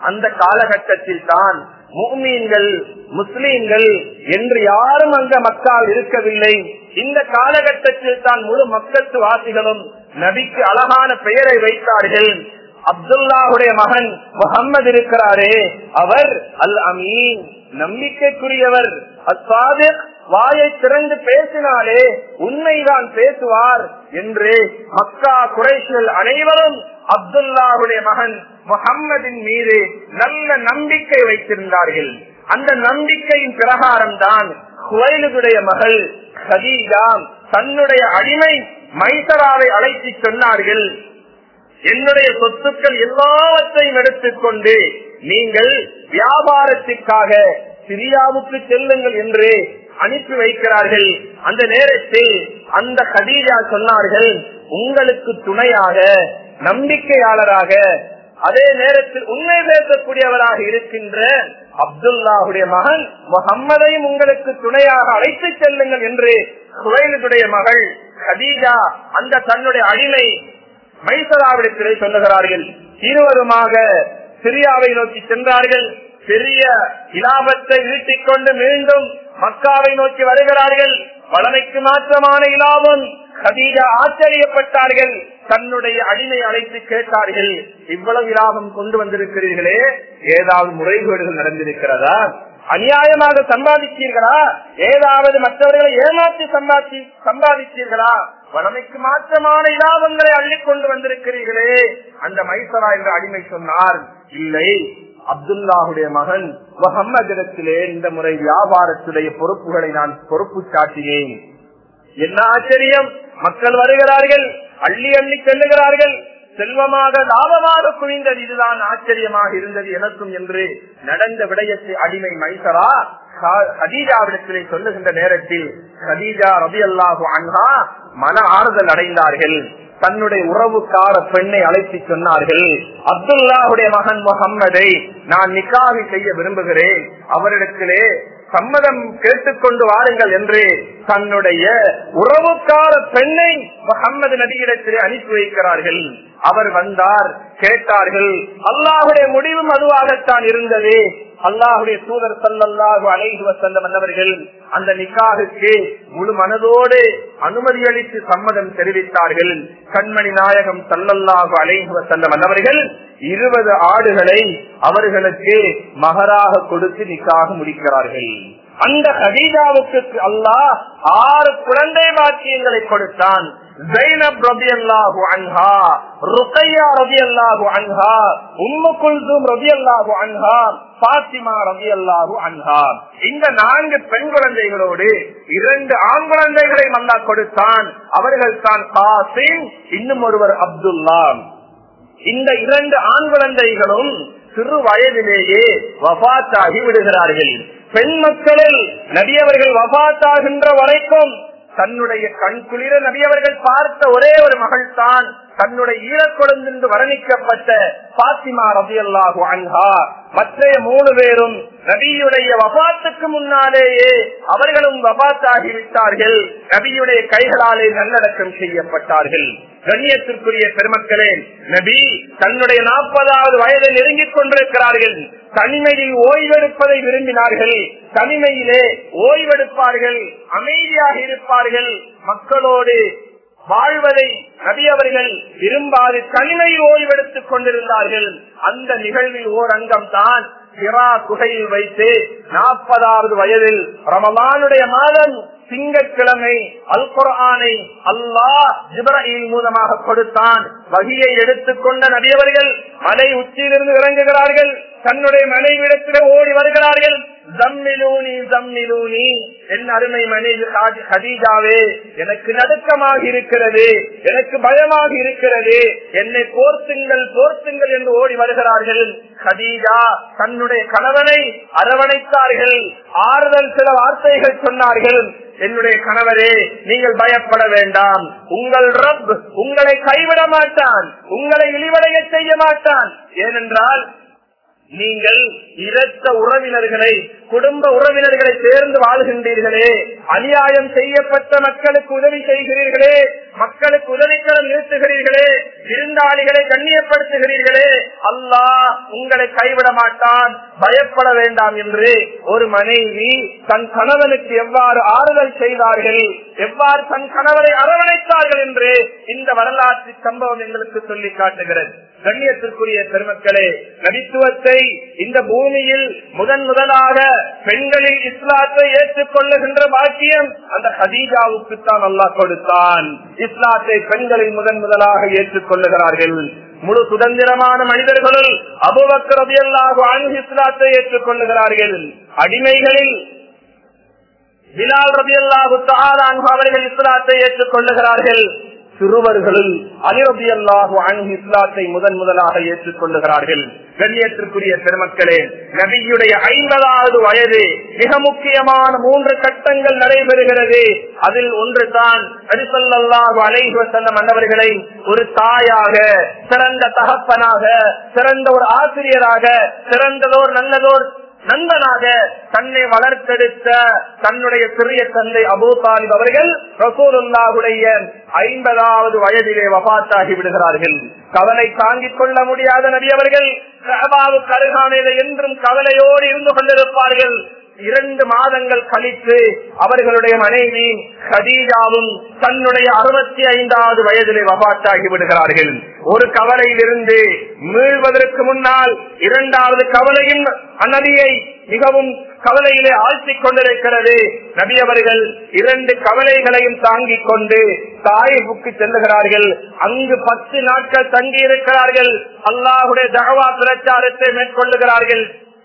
Speaker 1: அந்த காலகட்டத்தில் தான் முக்மீன்கள் முஸ்லீம்கள் என்று யாரும் அங்க மக்கள் இருக்கவில்லை இந்த காலகட்டத்தில் தான் முழு மக்கத்து வாசிகளும் நபிக்கு அழகான பெயரை வைத்தார்கள் அப்துல்லாவுடைய மகன் முகம்மது இருக்கிறாரே அவர் அல் அமீன் நம்பிக்கைக்குரியவர் அசாதிக் வாயை திறந்து பேசினாலே உண்மைதான் பேசுவார் என்று மக்கா குறைஷிகள் அனைவரும் அப்துல்லாவுடைய மகன் முகம்மதின் மீது நல்ல நம்பிக்கை வைத்திருந்தார்கள் அந்த நம்பிக்கையின் பிரகாரம் தான் குவைலுடைய மகள் ஹதீஜா தன்னுடைய அடிமை மைசராவை அழைத்து சொன்னார்கள் என்னுடைய சொத்துக்கள் எல்லாவற்றையும் எடுத்துக்கொண்டு நீங்கள் வியாபாரத்திற்காக சிரியாவுக்கு செல்லுங்கள் என்று அனுப்பி வைக்கிறார்கள் அந்த நேரத்தில் அந்த கதீஜா சொன்னார்கள் உங்களுக்கு துணையாக நம்பிக்கையாளராக அதே நேரத்தில் உண்மை பேசக்கூடியவராக இருக்கின்ற அப்துல்லாவுடைய மகன் முகம்மதையும் உங்களுக்கு துணையாக அழைத்து செல்லுங்கள் என்று குவைலுடைய மகள் கதீஜா அந்த தன்னுடைய அடிமை மைசராவிடத்திலே சொல்லுகிறார்கள் இருவருமாக சிரியாவை நோக்கி சென்றார்கள் பெரிய இலாபத்தை ஈட்டிக் கொண்டு மீண்டும் மக்காவை நோக்கி வருகிறார்கள் வளமைக்கு மாற்றமான இலாபம் கதீஜா ஆச்சரியப்பட்டார்கள் தன்னுடைய அடிமை அழைத்து கேட்டார்கள் இவ்வளவு இலாபம் கொண்டு வந்திருக்கிறீர்களே ஏதாவது முறைகேடுகள் நடந்திருக்கிறதா அநியாயமாக சம்பாதித்தீர்களா ஏதாவது மற்றவர்களை ஏமாற்றி சம்பாதி சம்பாதித்தீர்களா வளமைக்கு மாற்றமான இலாபங்களை அள்ளிக் கொண்டு வந்திருக்கிறீர்களே அந்த மைசரா என்ற அடிமை சொன்னார் இல்லை அப்துல்லாவுடைய மகன் முகம்மதிடத்திலே இந்த முறை வியாபாரத்துடைய பொறுப்புகளை நான் பொறுப்பு சாட்டினேன் என்ன ஆச்சரியம் மக்கள் வருகிறார்கள் அள்ளி அள்ளி செல்லுகிறார்கள் செல்வமாக லாபமாக குவிந்தது இதுதான் ஆச்சரியமாக இருந்தது எனக்கும் என்று நடந்த விடயத்தை அடிமை மைசரா ஹதீஜாவிடத்திலே சொல்லுகின்ற நேரத்தில் ஹதீஜா ரபி அல்லாஹு அன்ஹா மன ஆறுதல் அடைந்தார்கள் தன்னுடைய உறவுக்கார பெண்ணை அழைத்து சொன்னார்கள் அப்துல்லாவுடைய மகன் முகம்மதை நான் நிக்காவி செய்ய விரும்புகிறேன் அவரிடத்திலே சம்மதம் கேட்டுக்கொண்டு வாருங்கள் என்று தன்னுடைய உறவுக்கார பெண்ணை முகம்மது நபியிடத்திலே அனுப்பி வைக்கிறார்கள் அவர் வந்தார் கேட்டார்கள் அல்லாஹுடைய முடிவும் அதுவாகத்தான் இருந்தது அல்லாஹுடைய தூதர் சல்லல்லாஹு அலைஹி வசல்லம் வந்தவர்கள் அந்த நிக்காகுக்கு முழு மனதோடு அனுமதி அளித்து சம்மதம் தெரிவித்தார்கள் கண்மணி நாயகம் சல்லல்லாஹு அலைஹி வசல்லம் வந்தவர்கள் இருபது ஆடுகளை அவர்களுக்கு மகராக கொடுத்து நிக்காக முடிக்கிறார்கள் அந்த ஹதீஜாவுக்கு அல்லாஹ் ஆறு குழந்தை பாக்கியங்களை கொடுத்தான் ஜைனப் ரபி அல்லாஹு அன்ஹா ருக்கையா ரபி அல்லாஹு அன்ஹா உம்மு குல்தும் ரபி அல்லாஹு அன்ஹா பாத்திமா ரபி அல்லாஹு அன்ஹா இந்த நான்கு பெண் குழந்தைகளோடு இரண்டு ஆண் குழந்தைகளை மல்லா கொடுத்தான் அவர்கள் தான் காசிம் இன்னும் ஒருவர் அப்துல்லா இந்த இரண்டு ஆண் குழந்தைகளும் சிறு வயதிலேயே வபாத்தாகி விடுகிறார்கள் பெண் மக்களில் நபியவர்கள் வபாத்தாகின்ற வரைக்கும் தன்னுடைய கண் குளிர நபியவர்கள் பார்த்த ஒரே ஒரு மகள் தான் தன்னுடைய ஈரக்குழந்து வர்ணிக்கப்பட்ட பாத்திமா ரபி அல்லாஹு அன்ஹா மற்ற மூணு பேரும் நபியுடைய வபாத்துக்கு முன்னாலேயே அவர்களும் வபாத்தாகிவிட்டார்கள் நபியுடைய கைகளாலே நல்லடக்கம் செய்யப்பட்டார்கள் கண்ணியத்திற்குரிய பெருமக்களே நபி தன்னுடைய நாற்பதாவது வயதை நெருங்கிக் கொண்டிருக்கிறார்கள் தனிமையில் ஓய்வெடுப்பதை விரும்பினார்கள் தனிமையிலே ஓய்வெடுப்பார்கள் அமைதியாக இருப்பார்கள் மக்களோடு வாழ்வதை நபி அவர்கள் விரும்பாது தனிமையில் ஓய்வெடுத்துக் கொண்டிருந்தார்கள் அந்த நிகழ்வில் ஓர் அங்கம் தான் சிரா குகையில் வைத்து நாற்பதாவது வயதில் ரமலானுடைய மாதம் திங்கட்கிழமை அல் குரானை அல்லாஹ் ஜிப்ரஹீல் மூலமாக கொடுத்தான் வகியை எடுத்துக்கொண்ட நபியவர்கள் மலை உச்சியிலிருந்து இறங்குகிறார்கள் தன்னுடைய மனைவிடத்திலே ஓடி வருகிறார்கள் ஜம்மிலூனி ஜம்மிலூனி என் அருமை மனைவி ஹதீஜாவே எனக்கு நடுக்கமாக இருக்கிறது எனக்கு பயமாக இருக்கிறது என்னை போர்த்துங்கள் போர்த்துங்கள் என்று ஓடி வருகிறார்கள் ஹதீஜா தன்னுடைய கணவனை அரவணைத்தார்கள் ஆறுதல் சில வார்த்தைகள் சொன்னார்கள் என்னுடைய கணவரே நீங்கள் பயப்பட வேண்டாம் உங்கள் ரப் உங்களை கைவிட மாட்டான் உங்களை இழிவடைய செய்ய மாட்டான் ஏனென்றால் நீங்கள் இரத்த உறவினர்களை குடும்ப உறவினர்களை சேர்ந்து வாழ்கின்றீர்களே அநியாயம் செய்யப்பட்ட மக்களுக்கு உதவி செய்கிறீர்களே மக்களுக்கு உதவிக்கரம் நிறுத்துகிறீர்களே விருந்தாளிகளை கண்ணியப்படுத்துகிறீர்களே அல்லாஹ் உங்களை கைவிட மாட்டான் பயப்பட வேண்டாம் என்று ஒரு மனைவி தன் கணவனுக்கு எவ்வாறு ஆறுதல் செய்தார்கள் எவ்வாறு தன் கணவரை அரவணைத்தார்கள் என்று இந்த வரலாற்று சம்பவம் எங்களுக்கு சொல்லி காட்டுகிறது கண்ணியத்திற்குரிய பெருமக்களே நபித்துவத்தை இந்த பூமியில் முதன் முதலாக பெண்களில் இஸ்லாத்தை ஏற்றுக்கொள்ளுகின்ற பாக்கியம் அந்த ஹதீஜாவுக்கு தான் அல்லாஹ் கொடுத்தான் இஸ்லாத்தை பெண்களில் முதன் முதலாக ஏற்றுக்கொள்ளுகிறார்கள் முழு சுதந்திரமான மனிதர்களுள் அபுபக்கரது எல்லாக அன்பு இஸ்லாத்தை ஏற்றுக்கொள்ளுகிறார்கள் அடிமைகளில் பிலால் ரபி அல்லாஹு அவர்கள் இஸ்லாத்தை ஏற்றுக்கொள்ளுகிறார்கள் சிறுவர்களுள் அலிரபி அல்லாஹு அன்பு இஸ்லாத்தை முதன் முதலாக ஏற்றுக்கொள்ளுகிறார்கள் கண்ணியத்திற்குரிய பெருமக்களே நபியுடைய ஐம்பதாவது வயது மிக முக்கியமான மூன்று கட்டங்கள் நடைபெறுகிறது அதில் ஒன்று தான் நடிசல்லாஹு அலைஹு செல்லம் மன்னவர்களை ஒரு தாயாக சிறந்த தகப்பனாக சிறந்த ஒரு ஆசிரியராக சிறந்ததோர் நல்லதோர் நண்பனாக தன்னை வளர்த்தெடுத்த தன்னுடைய சிறிய தந்தை அபூ தாலிப் அவர்கள் ரசூலுல்லாவுடைய ஐம்பதாவது வயதிலே வபாத்தாகி விடுகிறார்கள் கவலை தாங்கிக் கொள்ள முடியாத நபி அவர்கள் கபாவுக்கு அருகாமையில என்றும் கவலையோடு இருந்து கொண்டிருப்பார்கள் இரண்டு மாதங்கள் கழித்து அவர்களுடைய மனைவி ஹதீஜாவும் தன்னுடைய அறுபத்தி ஐந்தாவது வயதிலே வபாத்தாகி விடுகிறார்கள் ஒரு கவலையிலிருந்து மீள்வதற்கு முன்னால் இரண்டாவது கவலையின் நதியை மிகவும் கவலையிலே ஆழ்த்திக் கொண்டிருக்கிறது நபி அவர்கள் இரண்டு கவலைகளையும் தாங்கிக் கொண்டு தாயிப்புக்கு செல்லுகிறார்கள் அங்கு பத்து நாட்கள் தங்கி இருக்கிறார்கள் அல்லாஹுடைய தகவா பிரச்சாரத்தை மேற்கொள்ளுகிறார்கள்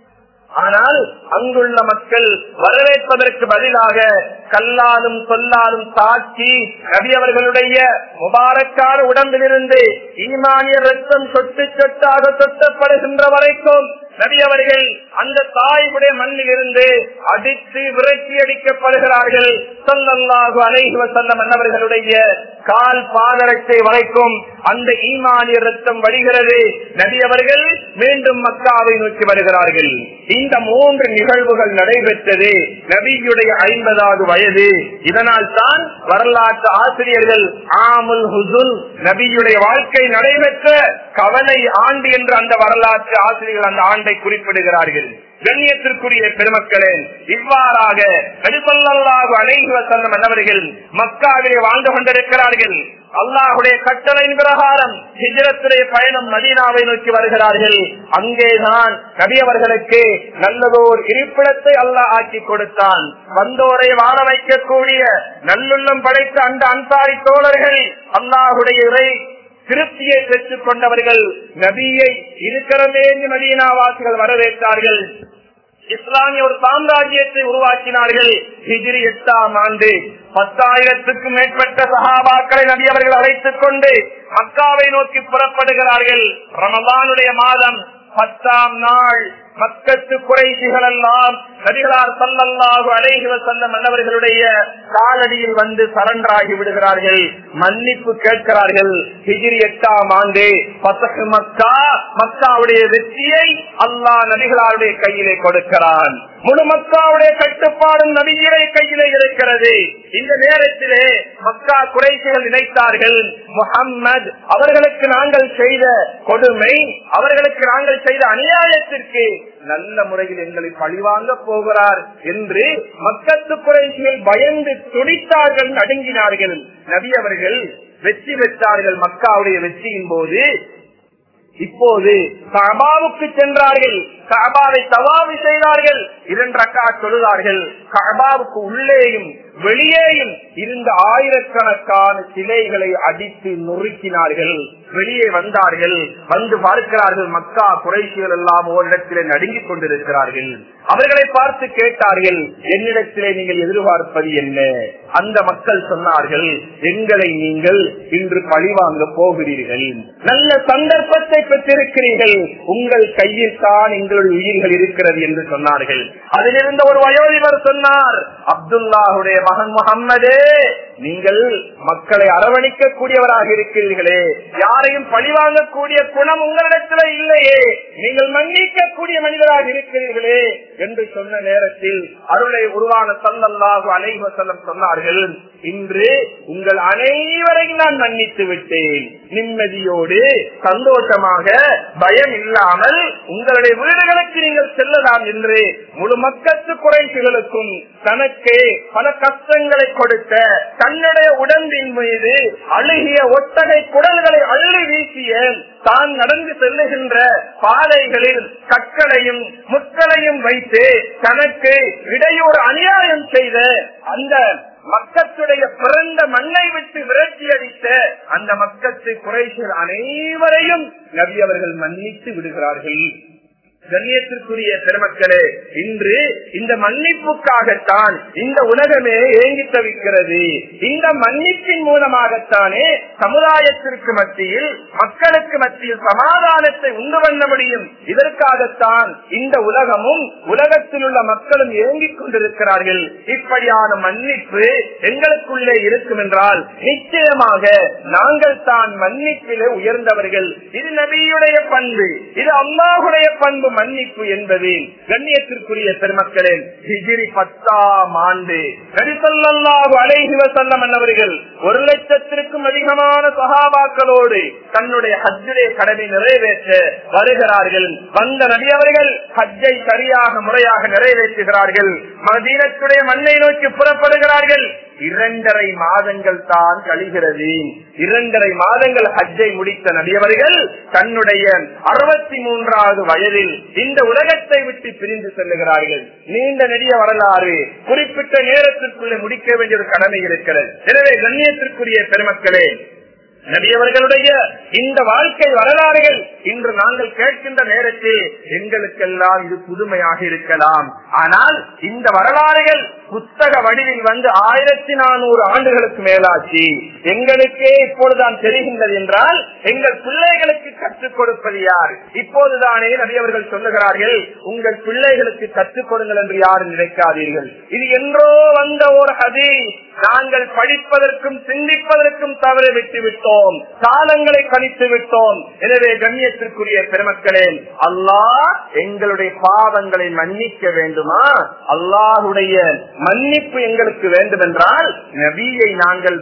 Speaker 1: ஆனால் அங்குள்ள மக்கள் வரவேற்பதற்கு பதிலாக கல்லாலும் சொல்லாலும் தாக்கி நபி அவர்களுடைய முபாரக்கான உடம்பிலிருந்து ஈமானிய ரத்தம் சொட்டு சொட்டாக சொட்டப்படுகின்ற வரைக்கும் நபி அவர்கள் அந்த தாயுடைய மண்ணில் இருந்து அடித்து விரட்டி அடிக்கப்படுகிறார்கள் சொல்லல்லாக அலைஹி வசல்லம் அன்னவர்களுடைய கால் பாதரத்தை வரைக்கும் அந்த ஈமானிய ரத்தம் வடிகிறது நபி அவர்கள் மீண்டும் மக்காவை நோக்கி வருகிறார்கள் இந்த மூன்று நிகழ்வுகள் நடைபெற்றது நபியுடைய ஐம்பதாவது வயது இதனால் தான் வரலாற்று ஆசிரியர்கள் ஆமுல் ஹுசுல் நபியுடைய வாழ்க்கை நடைபெற்ற கவலை ஆண்டு என்று அந்த வரலாற்று ஆசிரியர்கள் அந்த ஆண்டை குறிப்பிடுகிறார்கள் கண்ணியத்திற்குரிய பெருமக்களே இவ்வாறாக நடிப்பல்லாக அழைகுவ செல்லும் மன்னவர்கள் மக்காவிலே வாழ்ந்து கொண்டிருக்கிறார்கள் அல்லாஹுடைய கட்டளையின் பிரகாரம் ஹிஜரத்துடைய பயணம் மதீனாவை நோக்கி வருகிறார்கள் அங்கேதான் நபி அவர்களுக்கு நல்லதோர் இருப்பிடத்தை அல்லாஹ் ஆக்கி கொடுத்தான் வந்தோரை வாழ வைக்கக்கூடிய நல்லுள்ளம் படைத்த அந்த அன்சாரி தோழர்கள் அல்லாஹுடைய இறை திருப்தியை பெற்றுக் கொண்டவர்கள் நபியை இருக்கிறமே மதீனாவாசிகள் வரவேற்றார்கள் இஸ்லாமிய ஒரு சாம்ராஜ்யத்தை உருவாக்கினார்கள் ஹிஜிரி எட்டாம் ஆண்டு பத்தாயிரத்துக்கும் மேற்பட்ட சகாபாக்களை நபி அவர்கள் அழைத்துக் கொண்டு மக்காவை நோக்கி புறப்படுகிறார்கள் ரமலானுடைய மாதம் பத்தாம் நாள் மக்கத்து குறைசிகள் எல்லாம் நபிகளார் சல்லல்லாஹு அலைஹி வசல்லம் மன்னவர்களுடைய காலடியில் வந்து சரண்டராகி விடுகிறார்கள் மன்னிப்பு கேட்கிறார்கள் ஹிஜிரி எட்டாம் ஆண்டு பசகு மக்கா மக்காவுடைய வெற்றியை அல்லாஹ் நபிகளாருடைய கையிலே கொடுக்கிறான் முழு மக்காவுடைய கட்டுப்பாடும் நபிகளை கையிலே இருக்கிறது இந்த நேரத்திலே மக்கா குறைசிகள் நினைத்தார்கள் முகம்மது அவர்களுக்கு நாங்கள் செய்த கொடுமை அவர்களுக்கு நாங்கள் செய்த அநியாயத்திற்கு நல்ல முறையில் எங்களை பழிவாங்க போகிறார் என்று மக்கத்து குறைசிகள் பயந்து துடித்தார்கள் நடுங்கினார்கள் நபி அவர்கள் வெற்றி பெற்றார்கள் மக்காவுடைய வெற்றியின் போது இப்போது கபாவுக்கு சென்றார்கள் கபாவை தவாவி செய்தார்கள் இரண்டு ரக்கா தொழுதார்கள் கபாவுக்கு உள்ளேயும் வெளியேயும் இருந்த ஆயிரக்கணக்கான சிலைகளை அடித்து நொறுக்கினார்கள் வெளியே வந்தார்கள் வந்து பார்க்கிறார்கள் மக்கா குறைசிகள் எல்லாம் ஓரிடத்திலே நடுங்கிக் கொண்டிருக்கிறார்கள் அவர்களை பார்த்து கேட்டார்கள் என்னிடத்திலே நீங்கள் எதிர்பார்ப்பது என்ன அந்த மக்கள் சொன்னார்கள் எங்களை நீங்கள் இன்று பழிவாங்க போகிறீர்கள் நல்ல சந்தர்ப்பத்தை பெற்றிருக்கிறீர்கள் உங்கள் கையில் தான் எங்களுடைய உயிர்கள் இருக்கிறது என்று சொன்னார்கள் அதிலிருந்த ஒரு வயோதிபர் சொன்னார் அப்துல்லாஹுடைய மகன் முகம்மதே நீங்கள் மக்களை அரவணைக்க கூடியவராக இருக்கிறீர்களே யாரையும் பழிவாங்கக்கூடிய குணம் உங்களிடத்துல இல்லையே நீங்கள் மன்னிக்க கூடிய மனிதராக இருக்கிறீர்களே என்று சொன்ன நேரத்தில் அருளை உருவான சல்லல்லாஹு அலைஹி வஸல்லம் சொன்னார்கள் இன்று உங்கள் அனைவரையும் நான் மன்னித்து விட்டேன் நிம்மதியோடு சந்தோஷமாக பயம் இல்லாமல் உங்களுடைய வீடுகளுக்கு நீங்கள் செல்லலாம் என்று முழு மக்கத்து குறைகளுக்கும் தனக்கு பல கஷ்டங்களை கொடுத்த தன்னுடைய உடம்பின் மீது அழுகிய ஒட்டகை குடல்களை அள்ளி வீசிய தான் நடந்து செல்லுகின்ற பாதைகளில் கற்களையும் முட்களையும் வைத்து தனக்கு இடையூறு அநியாயம் செய்த அந்த மக்கத்துடைய பிறந்த மண்ணை விட்டு விரட்டி அடித்த அந்த மக்கத்து குறைகள் அனைவரையும் நபி அவர்கள் மன்னித்து விடுகிறார்கள் கண்ணியத்திற்குரிய பெருமக்களே இன்று இந்த மன்னிப்புக்காகத்தான் இந்த உலகமே ஏங்கி தவிக்கிறது இந்த மன்னிப்பின் மூலமாகத்தானே சமுதாயத்திற்கு மத்தியில் மக்களுக்கு மத்தியில் சமாதானத்தை உண்டு பண்ண முடியும் இதற்காகத்தான் இந்த உலகமும் உலகத்தில் உள்ள மக்களும் ஏங்கிக் கொண்டிருக்கிறார்கள் இப்படியான மன்னிப்பு எங்களுக்குள்ளே இருக்கும் என்றால் நிச்சயமாக நாங்கள் தான் மன்னிப்பிலே உயர்ந்தவர்கள் இது நபியுடைய பண்பு இது அல்லாஹுடைய பண்பு மன்னிப்பு என்பது கண்ணியத்திற்குரிய பெருமக்களே ஹிஜிரி பத்தாம் ஆண்டு நரிசல்லாஹு அலைஹி வசல்லம் என்னவர்கள் ஒரு லட்சத்திற்கும் அதிகமான சகாபாக்களோடு தன்னுடைய ஹஜ்ஜிலே கடமை நிறைவேற்ற வருகிறார்கள் வந்த நபி அவர்கள் ஹஜ்ஜை சரியாக முறையாக நிறைவேற்றுகிறார்கள் மதீனத்துடைய மண்ணை நோக்கி புறப்படுகிறார்கள் இரண்டரை மாதங்கள் தான் கழிகிறது இரண்டரை மாதங்கள் ஹஜ்ஜை முடித்த நபியவர்கள் தன்னுடைய அறுபத்தி மூன்றாவது வயதில் இந்த உலகத்தை விட்டு பிரிந்து செல்லுகிறார்கள் நீண்ட நெடிய வரலாறு குறிப்பிட்ட நேரத்திற்குள்ளே முடிக்க வேண்டிய ஒரு கடமை இருக்கிறது எனவே கண்ணியத்திற்குரிய பெருமக்களே நபியவர்களுடைய இந்த வாழ்க்கை வரலாறுகள் இன்று நாங்கள் கேட்கின்ற நேரத்தில் எங்களுக்கெல்லாம் இது புதுமையாக இருக்கலாம் ஆனால் இந்த வரலாறுகள் புத்தக வடிவில் வந்து ஆயிரத்தி நானூறு ஆண்டுகளுக்கு மேலாச்சு எங்களுக்கே இப்பொழுதுதான் தெரிகின்றது என்றால் எங்கள் பிள்ளைகளுக்கு கற்றுக் கொடுப்பது யார் இப்போதுதானே நபியவர்கள் சொல்லுகிறார்கள் உங்கள் பிள்ளைகளுக்கு கற்றுக் கொடுங்கள் என்று யாரும் நினைக்காதீர்கள் இது என்றோ வந்த ஒரு ஹதி நாங்கள் படிப்பதற்கும் சிந்திப்பதற்கும் தவறு விட்டு விட்டோம் காலங்களை கணித்து விட்டோம் எனவே கண்ணியத்திற்குரிய பெருமக்களே அல்லாஹ் எங்களுடைய பாவங்களை மன்னிக்க வேண்டுமா அல்லாஹுடைய மன்னிப்பு எங்களுக்கு வேண்டும் என்றால் நபியை நாங்கள்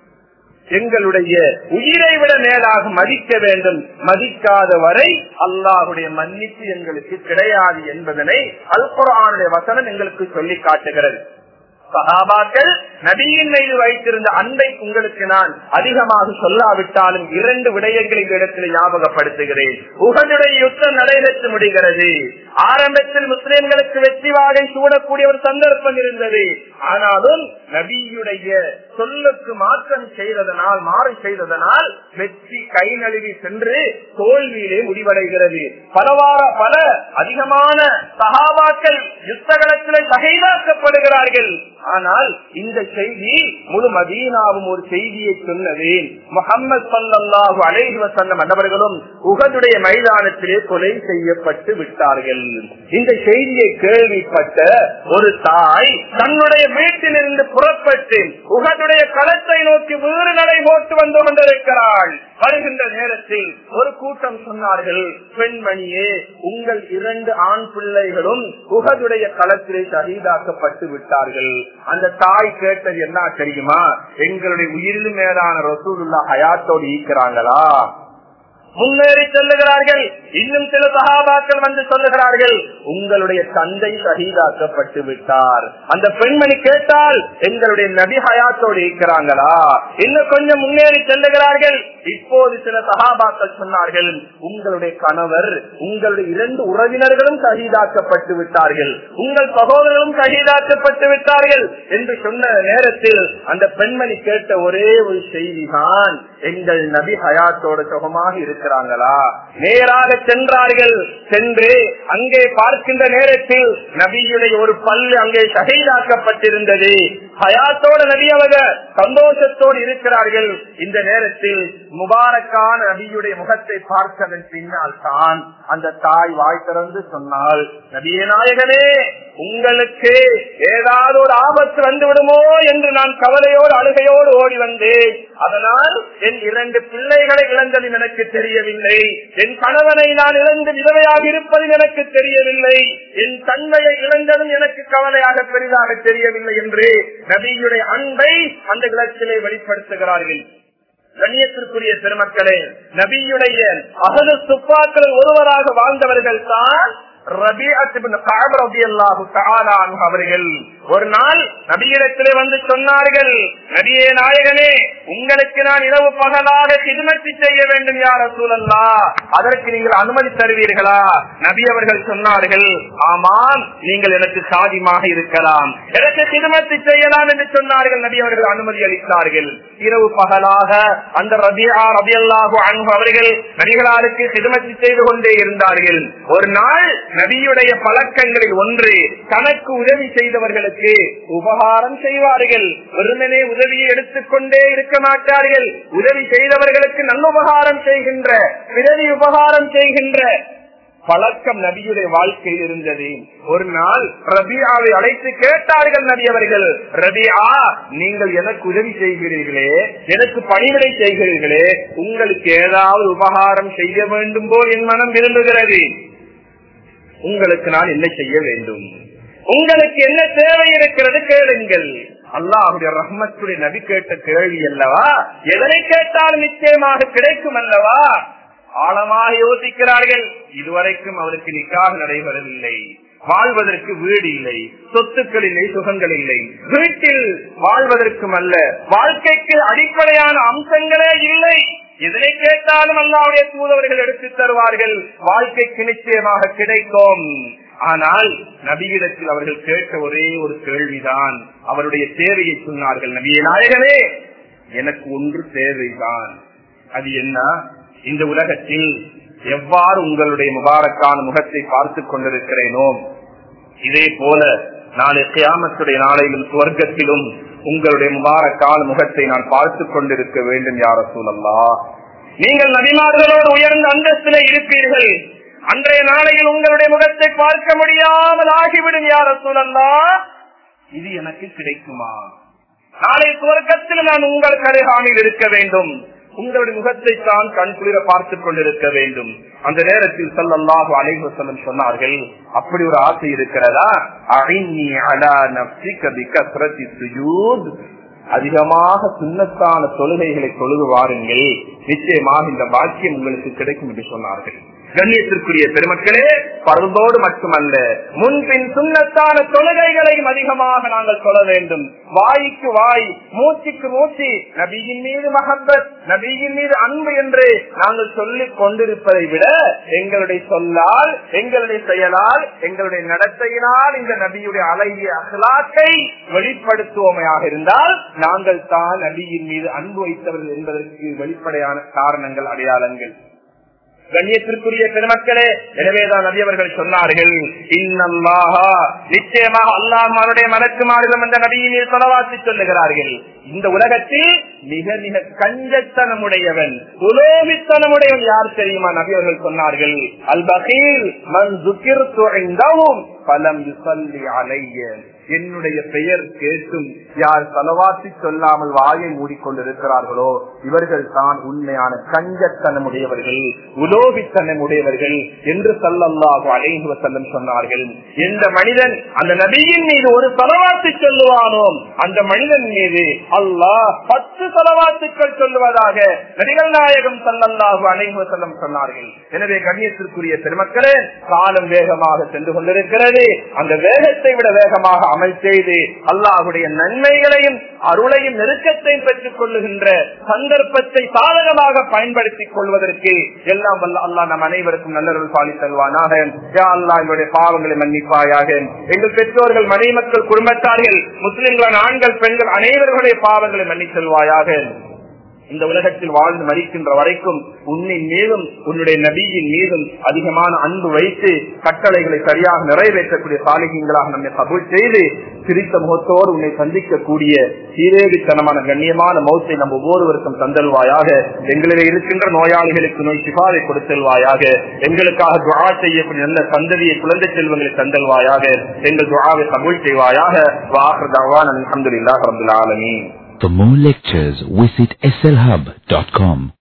Speaker 1: எங்களுடைய உயிரை விட மேலாக மதிக்க வேண்டும் மதிக்காத வரை அல்லாஹுடைய மன்னிப்பு எங்களுக்கு கிடையாது என்பதனை அல்குரானுடைய வசனம் எங்களுக்கு சொல்லி காட்டுகிறது சகாபாக்கள் நபியின் மீது வைத்திருந்த அன்பை உங்களுக்கு நான் அதிகமாக சொல்லாவிட்டாலும் இரண்டு விடயங்களை இந்த இடத்தில் ஞாபகப்படுத்துகிறேன் உகனுடைய யுத்தம் நடைபெற்று முடிகிறது ஆரம்பத்தில் முஸ்லிம்களுக்கு வெற்றி வாகை சூடக்கூடிய ஒரு சந்தர்ப்பம் இருந்தது ஆனாலும் நபியுடைய சொல்லுக்கு மாற்றம் செய்ததனால் மாறு செய்ததனால் வெற்றி கை நழுவி சென்று தோல்வியிலே முடிவடைகிறது பலவார பல அதிகமான சகாபாக்கள் யுத்தகலத்திலே தகைதாக்கப்படுகிறார்கள் ஆனால் இந்த செய்தி முழு மதீனாவும் ஒரு செய்தியை சொன்னது முகமது சல்லாஹு அலைஹி வசல்லம் மன்னவர்களும் உகதுடைய மைதானத்திலே கொலை செய்யப்பட்டு விட்டார்கள் இந்த செய்தியை கேள்விப்பட்ட ஒரு தாய் தன்னுடைய வீட்டிலிருந்து புறப்பட்டு உகதுடைய களத்தை நோக்கி வேறு நடை போட்டு வந்து கொண்டிருக்கிறாள் வருகின்ற நேரத்தில் ஒரு கூட்டம் சொன்னார்கள் பெண்மணியே உங்கள் இரண்டு ஆண் பிள்ளைகளும் உகதுடைய களத்திலே சகிதாக்கப்பட்டு விட்டார்கள் அந்த தாய் கேட்டது என்ன தெரியுமா எங்களுடைய உயிரிலும் மேலான ரசூலுல்லா ஹயாத்தோடு ஈக்கிறாங்களா முன்னேறி செல்லுகிறார்கள் இன்னும் சில சகாபாக்கள் வந்து சொல்லுகிறார்கள் உங்களுடைய தந்தை சகிதாக்கப்பட்டு விட்டார் அந்த பெண்மணி கேட்டால் எங்களுடைய நபி ஹயாத்தோடு இருக்கிறாங்களா இன்னும் கொஞ்சம் முன்னேறி செல்லுகிறார்கள் இப்போது சில சகாபாக்கள் சொன்னார்கள் உங்களுடைய கணவர் உங்களுடைய இரண்டு உறவினர்களும் சகிதாக்கப்பட்டு விட்டார்கள் உங்கள் சகோதரர்களும் சகிதாக்கப்பட்டு விட்டார்கள் என்று சொன்ன நேரத்தில் அந்த பெண்மணி கேட்ட ஒரே ஒரு செய்திதான் எங்கள் நபி ஹயாத்தோட சுகமாக இருக்கிறாங்களா நேராக சென்றார்கள் சென்று அங்கே பார்க்கின்ற நேரத்தில் நபியுடைய ஒரு பல்லு அங்கே சகைதாக்கப்பட்டிருந்தது ஹயாத்தோட நபி அவங்க சந்தோஷத்தோடு இருக்கிறார்கள் இந்த நேரத்தில் முபாரக்கான நபியுடைய முகத்தை பார்த்ததன் பின்னால் தான் அந்த தாய் வாய் திறந்து சொன்னால் நபிய நாயகனே உங்களுக்கு ஏதாவது ஒரு ஆபத்து வந்து விடுமோ என்று நான் கவலையோடு அழுகையோடு ஓடி வந்தேன் அதனால் என் இரண்டு பிள்ளைகளை இழந்ததும் எனக்கு தெரியவில்லை என் கணவனை நான் இழந்து விதவையாக இருப்பதும் எனக்கு தெரியவில்லை என் தந்தையை இழந்ததும் எனக்கு கவலையாக பெரிதாக தெரியவில்லை என்று நபியுடைய அன்பை அந்த இடத்திலே வெளிப்படுத்துகிறார்கள் கண்ணியத்திற்குரிய பெருமக்களே நபியுடைய அகது துப்பாக்கள் ஒருவராக வாழ்ந்தவர்கள் தான் அவர்கள் ஒரு நாள் நபியிடத்திலே வந்து சொன்னார்கள் நபியே நாயகனே உங்களுக்கு நான் இரவு பகலாக சிதுமத்தி செய்ய வேண்டும் யார சூழல்லா அதற்கு நீங்கள் அனுமதி தருவீர்களா நபி அவர்கள் சொன்னார்கள் ஆமாம் நீங்கள் எனக்கு சாதியமாக இருக்கலாம் எனக்கு சிதுமத்தி செய்யலாம் என்று சொன்னார்கள் நபி அவர்கள் அனுமதி அளித்தார்கள் இரவு பகலாக அந்த ரபியா ரபியல்லாஹு அன்பு அவர்கள் நபிகளாருக்கு சிதுமத்தி செய்து கொண்டே இருந்தார்கள் ஒரு நாள் நபியுடைய பழக்கங்களில் ஒன்று தனக்கு உதவி செய்தவர்களுக்கு உபகாரம் செய்வார்கள் வெறுமனே உதவியை எடுத்துக்கொண்டே இருக்க மாட்டார்கள் உதவி செய்தவர்களுக்கு நல்ல உபகாரம் செய்கின்ற பிறவி உபகாரம் செய்கின்ற பழக்கம் நபியுடைய வாழ்க்கையில் இருந்தது ஒரு நாள் ரபியாவை அழைத்து கேட்டார்கள் நபி அவர்கள் ரபியா நீங்கள் எனக்கு உதவி செய்கிறீர்களே எனக்கு பணிவிடை செய்கிறீர்களே உங்களுக்கு ஏதாவது உபகாரம் செய்ய வேண்டும் போல் என் மனம் விரும்புகிறது உங்களுக்கு நான் என்ன செய்ய வேண்டும் உங்களுக்கு என்ன தேவை இருக்கிறது கேளுங்கள் அல்லாஹுடைய ரஹ்மத்துடைய நபி கேட்ட கேள்வி அல்லவா எதனை கேட்டாலும் நிச்சயமாக கிடைக்கும் அல்லவா ஆழமாக யோசிக்கிறார்கள் இதுவரைக்கும் அவருக்கு நிக்காக நடைபெறவில்லை வாழ்வதற்கு வீடு இல்லை சொத்துக்கள் இல்லை சுகங்கள் இல்லை வீட்டில் வாழ்வதற்கும் அல்ல வாழ்க்கைக்கு அடிப்படையான அம்சங்களே இல்லை எதனை கேட்டாலும் அல்லாவுடைய தூதவர்கள் எடுத்து தருவார்கள் வாழ்க்கைக்கு நிச்சயமாக கிடைக்கும் ஆனால் நபியிடத்தில் அவர்கள் கேட்ட ஒரே ஒரு கேள்விதான் அவருடைய தேவையை சொன்னார்கள் நபிய நாயகனே எனக்கு ஒன்று தேவைதான் அது என்ன இந்த உலகத்தில் எவ்வாறு உங்களுடைய முபாரக்கான முகத்தை பார்த்துக் கொண்டிருக்கிறேனோ இதே போல நாளை கியாமத்துடைய நாளையிலும் சுவர்க்கத்திலும் உங்களுடைய முபாரக்கான முகத்தை நான் பார்த்துக் கொண்டிருக்க வேண்டும் யார சூழல்லா நீங்கள் நபிமார்களோடு உயர்ந்த அந்தஸ்தில இருப்பீர்கள் அன்றைய நாளையில் உங்களுடைய முகத்தை பார்க்க முடியாமல் ஆகிவிடும் யார சூழல்லா இது எனக்கு கிடைக்குமா நாளை சுவர்க்கத்தில் நான் உங்கள் கருகாமில் இருக்க வேண்டும் உங்களுடைய முகத்தை தான் கண் குளிர பார்த்துக் கொண்டிருக்க வேண்டும் அந்த நேரத்தில் சல்லல்லாஹு அலைவசலம் சொன்னார்கள் அப்படி ஒரு ஆசை இருக்கிறதா அழிஞி அலா நப்சிக பிகஸ்ரதி சுஜூத் அதிகமாக சுண்ணத்தான தொழுகைகளை தொழுது வாருங்கள் நிச்சயமாக இந்த பாக்கியம் உங்களுக்கு கிடைக்கும் என்று சொன்னார்கள் கண்ணியத்திற்குரிய பெருமக்களே பருந்தோடு மட்டுமல்ல முன்பின் சுண்ணத்தான தொழுகைகளையும் அதிகமாக நாங்கள் சொல்ல வேண்டும் வாய்க்கு வாய் மூச்சுக்கு மூச்சு நபியின் மீது மகப்பத் நபியின் மீது அன்பு என்று நாங்கள் சொல்லிக் கொண்டிருப்பதை விட எங்களுடைய சொல்லால் எங்களுடைய செயலால் எங்களுடைய நடத்தையினால் இந்த நபியுடைய அழகிய அகலாக்கை வெளிப்படுத்துவோமையாக இருந்தால் நாங்கள் தான் நபியின் மீது அன்பு வைத்தவர்கள் என்பதற்கு வெளிப்படையான காரணங்கள் அடையாளங்கள் கண்ணியத்திற்குரிய பெருமக்களே எனவேதான் நபி அவர்கள் சொன்னார்கள் இன்னல்லாஹா நிச்சயமாக அல்லாஹ் மலக்கு மாநிலம் என்ற நபியின் மீது தொலைவாசி சொல்லுகிறார்கள் இந்த உலகத்தில் மிக மிக கஞ்சத்தனமுடையவன் உலோகித்தனமுடையவன் யார் தெரியுமா நபி அவர்கள் சொன்னார்கள் அல் பகீர் மன் துக்கிர் பலம் யுசல்லி அலைய என்னுடைய பெயர் கேட்டும் யார் தலவாசி சொல்லாமல் வாயை மூடிக்கொண்டிருக்கிறார்களோ இவர்கள் தான் உண்மையான கஞ்சத்தனமுடையவர்கள் உலோகித்தனமுடையவர்கள் என்று சல்லல்லாஹு அலைஹி செல்லம் சொன்னார்கள் எந்த மனிதன் அந்த நபியின் மீது ஒரு தலவாசி சொல்லுவானோ அந்த மனிதன் மீது அல்லாஹ் பத்து தலவாத்துக்கள் சொல்லுவதாக நபிகள் நாயகம் சல்லல்லாஹு அலைஹி செல்லம் சொன்னார்கள் எனவே கண்ணியத்திற்குரிய பெருமக்களே காலம் வேகமாக சென்று கொண்டிருக்கிறது அந்த வேகத்தை விட வேகமாக அமல் செய்து அல்லாஹுடைய நன்மைகளையும் அருளையும் நெருக்கத்தையும் பெற்றுக் கொள்ளுகின்ற சந்தர்ப்பத்தை சாதகமாக பயன்படுத்திக் கொள்வதற்கு எல்லாம் வல்ல அல்லா நம் அனைவருக்கும் நல்லருள் பாலி தருவானாக யா அல்லா எங்களுடைய பாவங்களை மன்னிப்பாயாக எங்கள் பெற்றோர்கள் மனை மக்கள் குடும்பத்தார்கள் முஸ்லிம்களான ஆண்கள் பெண்கள் அனைவர்களுடைய பாவங்களை மன்னிச் செல்வாயாக இந்த உலகத்தில் வாழ்ந்து மறிக்கின்ற வரைக்கும் உன்னின் மீதும் உன்னுடைய நபியின் மீதும் அதிகமான அன்பு வைத்து கட்டளைகளை சரியாக நிறைவேற்றக்கூடிய சாலிகங்களாக நம்மை கபூல் செய்து சிரித்த முகத்தோடு உன்னை சந்திக்கக்கூடிய சீரேவித்தனமான கண்ணியமான மௌத்தை நம் ஒவ்வொருவருக்கும் தந்தல்வாயாக எங்களிலே இருக்கின்ற நோயாளிகளுக்கு நோய் சிபாவை கொடுத்தல்வாயாக எங்களுக்காக துவா செய்யக்கூடிய நல்ல சந்ததியை குழந்தை செல்வங்களை தந்தல்வாயாக எங்கள் துவாவை கபூல் செய்வாயாக வாஹர் தவான் அலமதுல்லாஹ் ரபுல் ஆலமீன்
Speaker 2: For more lectures, visit slhub.com.